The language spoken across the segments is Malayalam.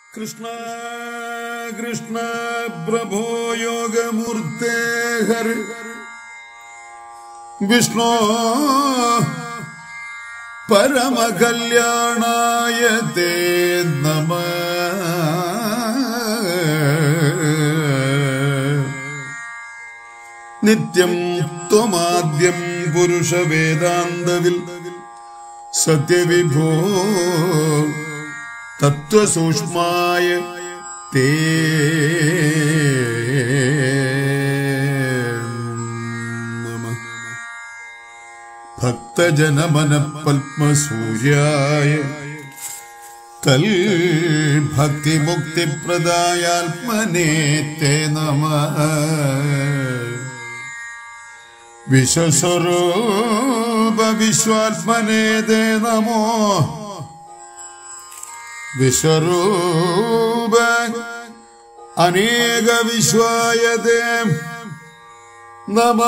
കൃഷ്ണ കൃഷ്ണ പ്രഭോ യോഗമൂർത്തേ ഹരി വിഷ്ണു പരമകല്യാണായ തേ നമ നിത്യം ത്വമാദ്യം പുരുഷ വേദാന്തവിൽ സത്യവിഭോ തത്വസൂക്ഷ്മായ തേ നമ ഭക്തജനമന പത്മസൂര്യായ കൽ ഭക്തിമുക്തിപ്രദായാത്മനേ തേ നമ വിശ്വസ്വരൂപ വിശ്വാത്മനേ തേ നമോ വിശ്വരൂപ അനേക വിശ്വായതേ നമ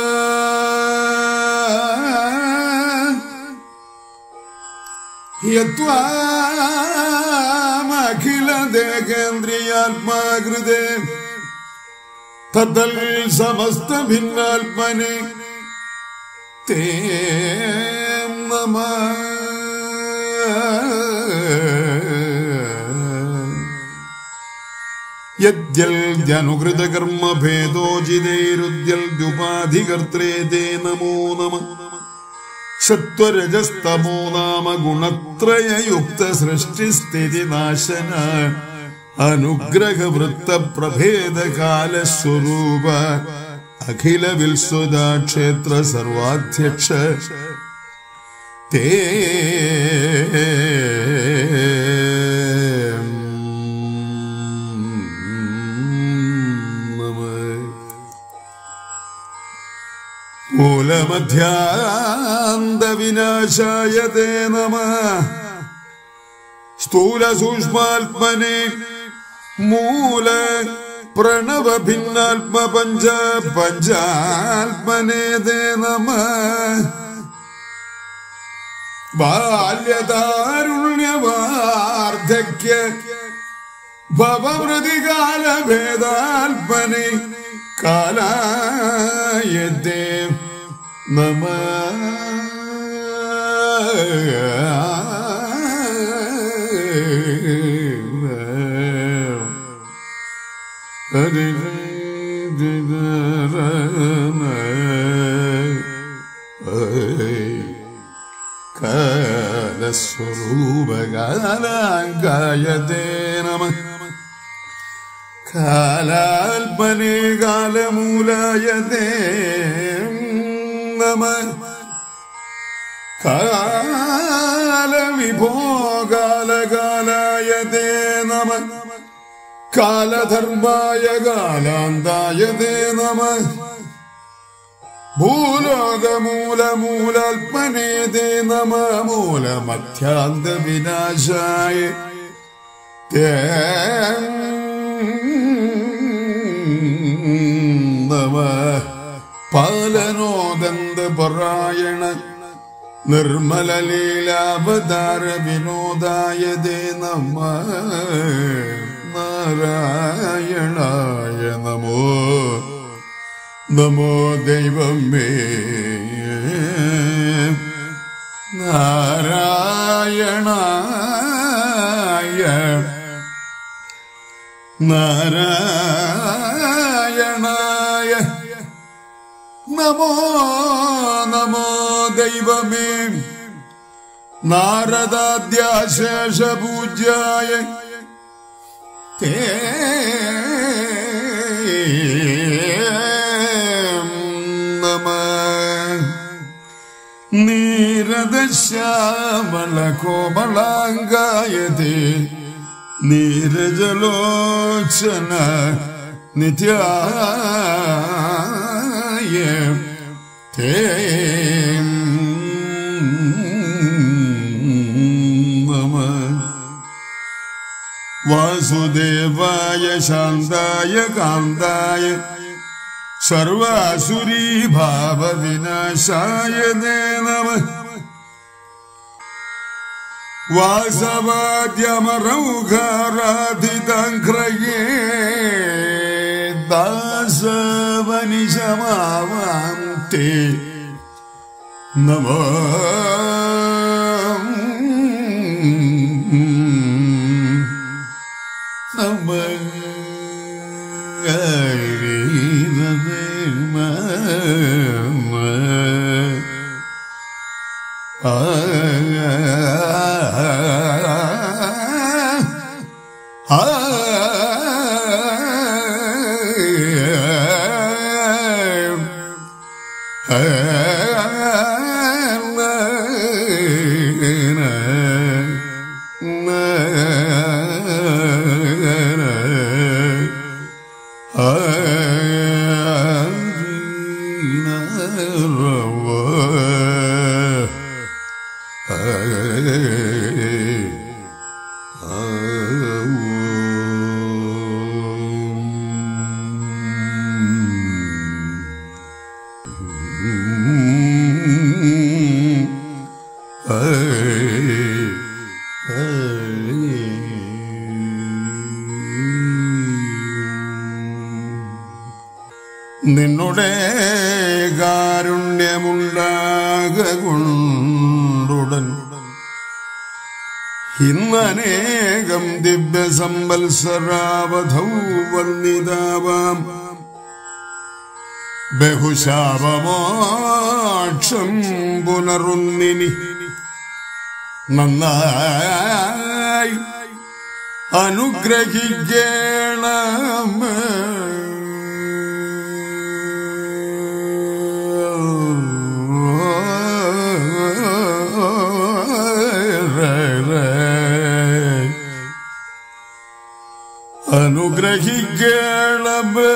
യത്വാമഖില ദേഹേന്ദ്രിയാത്മാകൃതേ തദ്ദൽ സമസ്ത ഭിന്നാത്മനെ തേ നമ യദ്യൽ ജനുകൃത കർമ്മ ഭേദോചിതൈരുദ്യൽ ദുപാധികർത്രേ തേ നമോ നമ സത്വരജസ്തമോ നാമ ഗുണത്രയയുക്ത സൃഷ്ടിസ്ഥിതി നാശന അനുഗ്രഹ വൃത്ത പ്രഭേദ കാലസ്വരൂപ അഖില വിൽസുത ക്ഷേത്ര സർവാധ്യക്ഷ തേ നമ മൂലമധ്യാന്ത വിനാശായ തേ നമ സ്ഥൂല സൂക്ഷ്മാത്മനെ മൂല പ്രണവ ഭിന്നാത്മ പഞ്ച പഞ്ചാത്മനെ തേ നമ ബാല്യതാരുണ്യവാർദ്ധക്യ ഭവമൃതികാലഭേദാത്മനെ കാലായത്തെ നമ ഹരി കാലസ്വരൂപകാലാങ്കായതേ നമ കാലാൽപനെ കാലമൂലായ തേ നമ കാലവിഭോ കാലകാലായ തേ നമ കാലധർമായ കാലാന്തായ തേ നമ ഭൂലോകമൂലമൂലാത്മനേ തേ നമ മൂലമധ്യാന്ത വിനാശായ തേ നമ പാലനോദന്ത പറായണ നിർമ്മല ലീലാവതാര വിനോദായ ദേ നമ നാരായണായ നമോ നമോ ദൈവമേ നാരായണായ നാരായണായ നമോ നമോ ദൈവമേ നാരദാദ്യാശേഷ പൂജ്യായ തേ നമ നീരദശ്യാമള കോമളാംഗായതേ നീരജലോചന നിത്യായ തേ നമ വാസുദേവായ ശാന്തായ കാന്തായ സർവാസുരീ ഭാവവിനാശായ നേ നമ വാസവാദ്യമറൗഘാരാധിതഘ്രയേ ദാസവനിശമാവാം തേ നമോ നമ നിന്നുടെ കാരുണ്യമുണ്ടാകൊണ്ടുടൻ ഇന്നനേകം ദിവ്യ സംവത്സരാവധൗ വർണ്ണിതാവാം ബഹുശാപമോക്ഷം പുനറുന്നിനി നന്നായി അനുഗ്രഹിക്കണമേ അനുഗ്രഹിക്കണമേ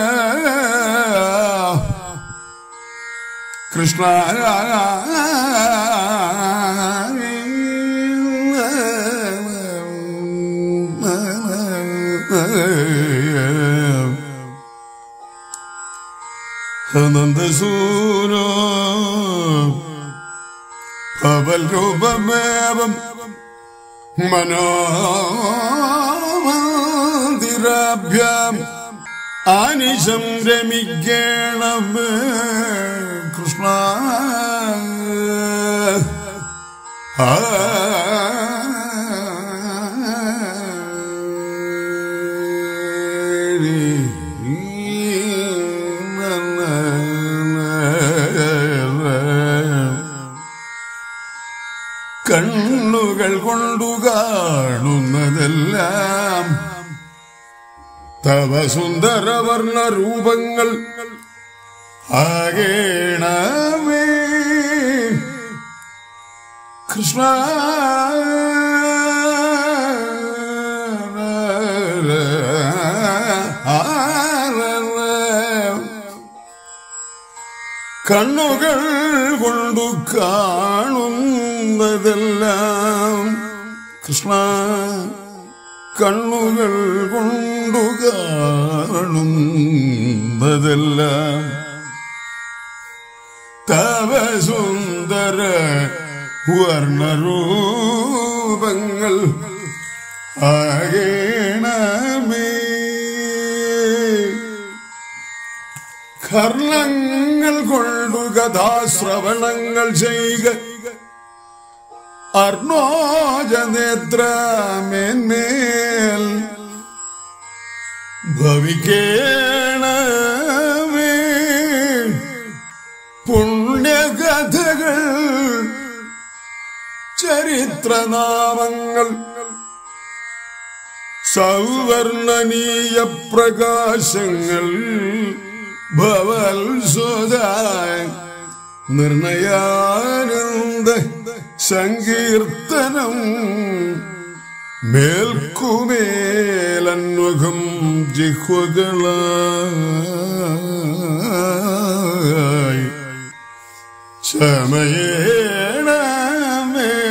കൃഷ്ണ നന്ദസൂനോ ഭവൽ രൂപമേവം മനോമന്ദിരാഭ്യാം ആനിശം രമിക്കണമേ കൃഷ്ണ ആ കണ്ണുകൾ കൊണ്ടു കാണുന്നതെല്ലാം തവ സുന്ദരവർണ്ണ രൂപങ്ങൾ ആകേണമേ കൃഷ്ണ കണ്ണുകൾ കൊണ്ടു കാണുന്നതെല്ലാം കൃഷ്ണ കണ്ണുകൾ കൊണ്ടു കാണുന്നതെല്ലാം തവ സുന്ദര വർണ്ണരൂപങ്ങൾ ആകേണമേ കർണങ്ങൾ കൊണ്ടു കഥാശ്രവണങ്ങൾ ചെയ്യുക അർണോജനേത്രമേന്മേൽ ഭവിക്കേണമേ പുണ്യകഥകൾ ചരിത്രനാമങ്ങൾ സൗവർണനീയ പ്രകാശങ്ങൾ ഭവൽ സ്വതായ നിർണയാനന്ദ സങ്കീർത്തനം മേൽക്കുമേലന്വകം ജിഹ്വകളായി ചമയേണമേ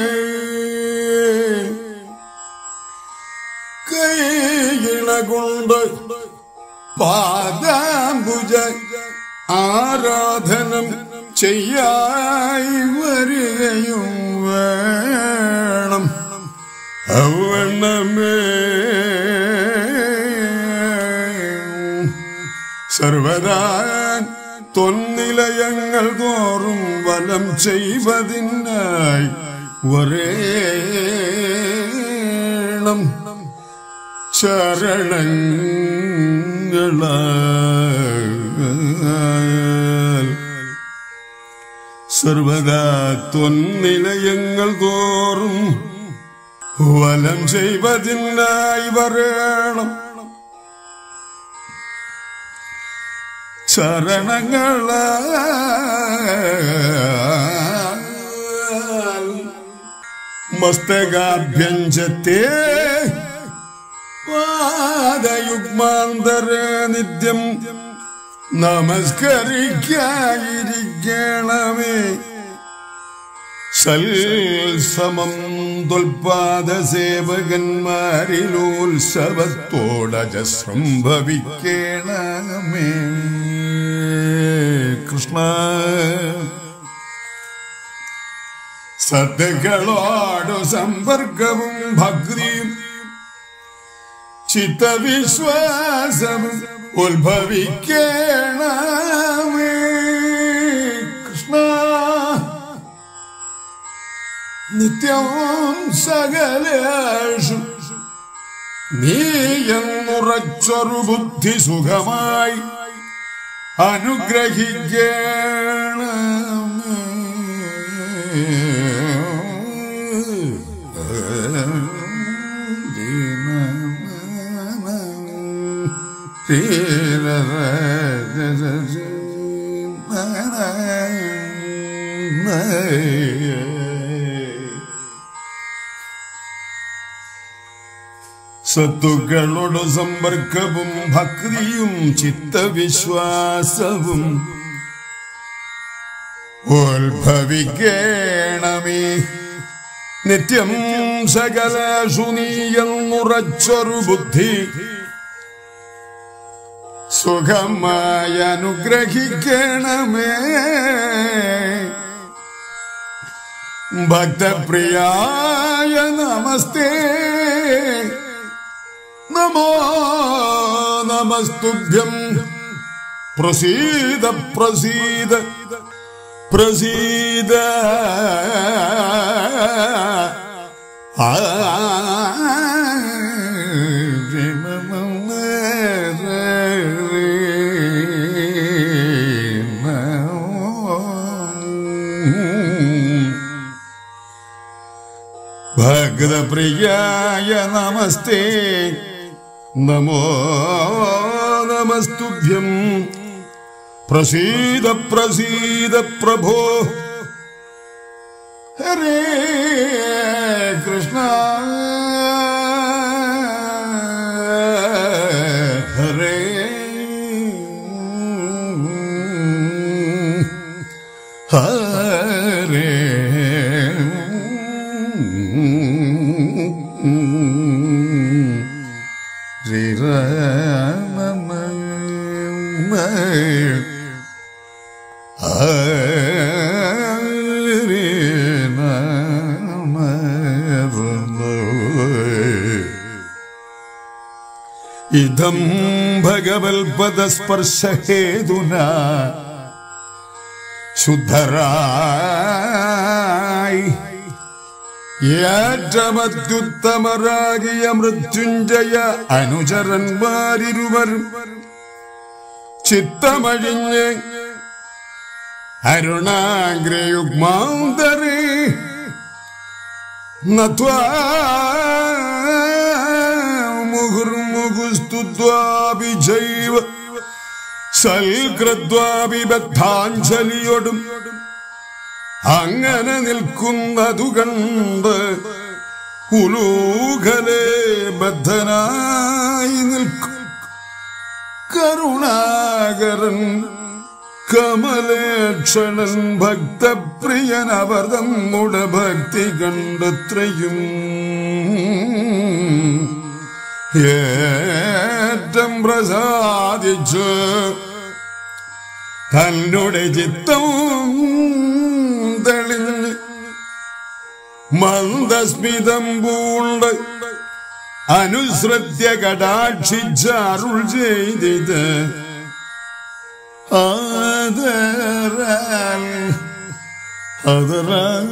കൈയിണ കൊണ്ട് പാദാംബുജ ആരാധനം ചെയ്യായി വരികയും വേണം ഔവണ്ണമേ സർവദാ തൊന്നിലയങ്ങൾ തോറും വലം ചെയ്വതിനായി വരേണം ചരണങ്ങളാൽ സർവദാ തൊന്നിലയങ്ങൾ തോറും വലം ചെയ്വതിനായി വരേണം ചരണങ്ങളാൽ മസ്തകാഭ്യഞ്ചത്തെ പാദയുഗ്മാന്തര നിത്യം നമസ്കരിക്കായിരിക്കണമേ സൽസമം തൊൽപാദ സേവകന്മാരിലോത്സവത്തോടജ സംഭവിക്കണമേ കൃഷ്ണ സദ്യകളോടു സമ്പർക്കവും ഭക്തിയും ചിത്തവിശ്വാസവും ഉത്ഭവിക്കണമേ കൃഷ്ണ നിത്യം സകലേഷു നീ എന്നുറച്ചൊരു ബുദ്ധി സുഖമായി അനുഗ്രഹിക്കണമേ സത്തുക്കളോട് സമ്പർക്കവും ഭക്തിയും ചിത്തവിശ്വാസവും ഉത്ഭവിക്കണമേ നിത്യം സകല സുനീയെന്നുറച്ചൊരു ബുദ്ധി സുഖമായി അനുഗ്രഹിക്കണമേ ഭക്തപ്രിയായ നമസ്തേ നമോ നമസ്തുഭ്യം പ്രസീദ പ്രസീദ പ്രസീദ ആ ഭഗതപ്രിയായ നമസ്തേ നമോ നമസ്തുഭ്യം പ്രസീദ പ്രസീദ പ്രഭോ ഹരേ കൃഷ്ണ ഹരേ ഹരേ ശ്രീരാമ ഇതം ഭഗവത്പദസ്പർശഹേതുന ശുദ്ധരായി ഏറ്റമത്യുത്തമരാകിയ മൃത്യുഞ്ജയ അനുചരന്മാരിരുവരും ചിത്തമഴിഞ്ഞ് അരുണാഗ്രയുഗ്മാന്തരേ നത്വാ മുഹുർമുഹുസ്തുദ്വാപി ജൈവ സൽകൃദ്വാപി ബദ്ധാഞ്ജലിയൊടും അങ്ങനെ നിൽക്കുന്നതു കണ്ട് ഉലൂഖലെ ബദ്ധനായി നിൽക്കും കരുണാകരൻ കമലേക്ഷണൻ ഭക്തപ്രിയൻ അവർ നമ്മുടെ ഭക്തി കണ്ടത്രയും ഏറ്റം പ്രസാദിച്ച് തന്നുടെ ചിത്തം തെളിഞ്ഞ് മന്ദസ്മിതം പൂണ്ട് അനുസൃത്യ കടാക്ഷിച്ച അരുൾ ചെയ്തത് ആദരാൽ ആദരാൽ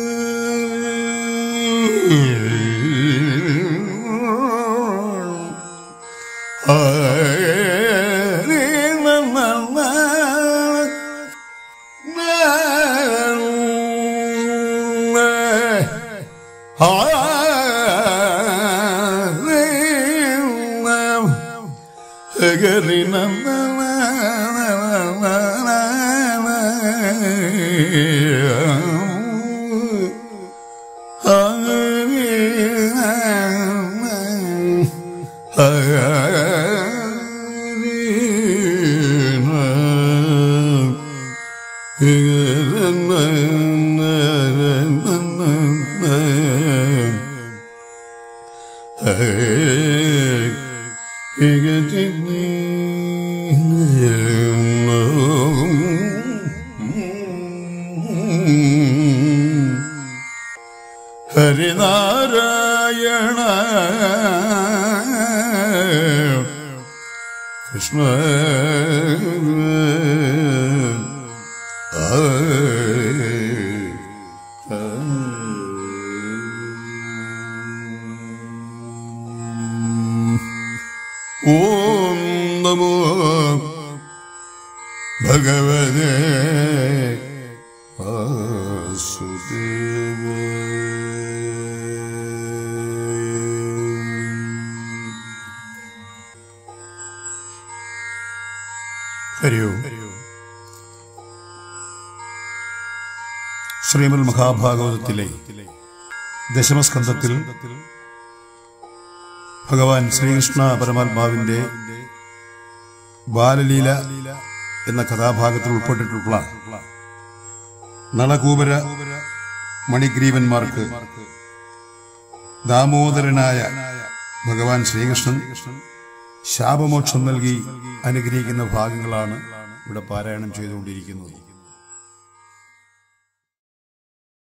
ഹരിനാരായണ കൃഷ്ണ ഓം നമോ ഭഗവതേ ഹരിയോ ശ്രീമൽ മഹാഭാഗവതത്തിലെ ദശമസ്കന്ധത്തിൽ ഭഗവാൻ ശ്രീകൃഷ്ണ പരമാത്മാവിന്റെ ബാലലീല എന്ന കഥാഭാഗത്തിൽ ഉൾപ്പെട്ടിട്ടുള്ള നളകൂപര മണിഗ്രീവന്മാർക്ക് ദാമോദരനായ ഭഗവാൻ ശ്രീകൃഷ്ണൻ ശാപമോക്ഷം നൽകി അനുഗ്രഹിക്കുന്ന ഭാഗങ്ങളാണ് ഇവിടെ പാരായണം ചെയ്തുകൊണ്ടിരിക്കുന്നത്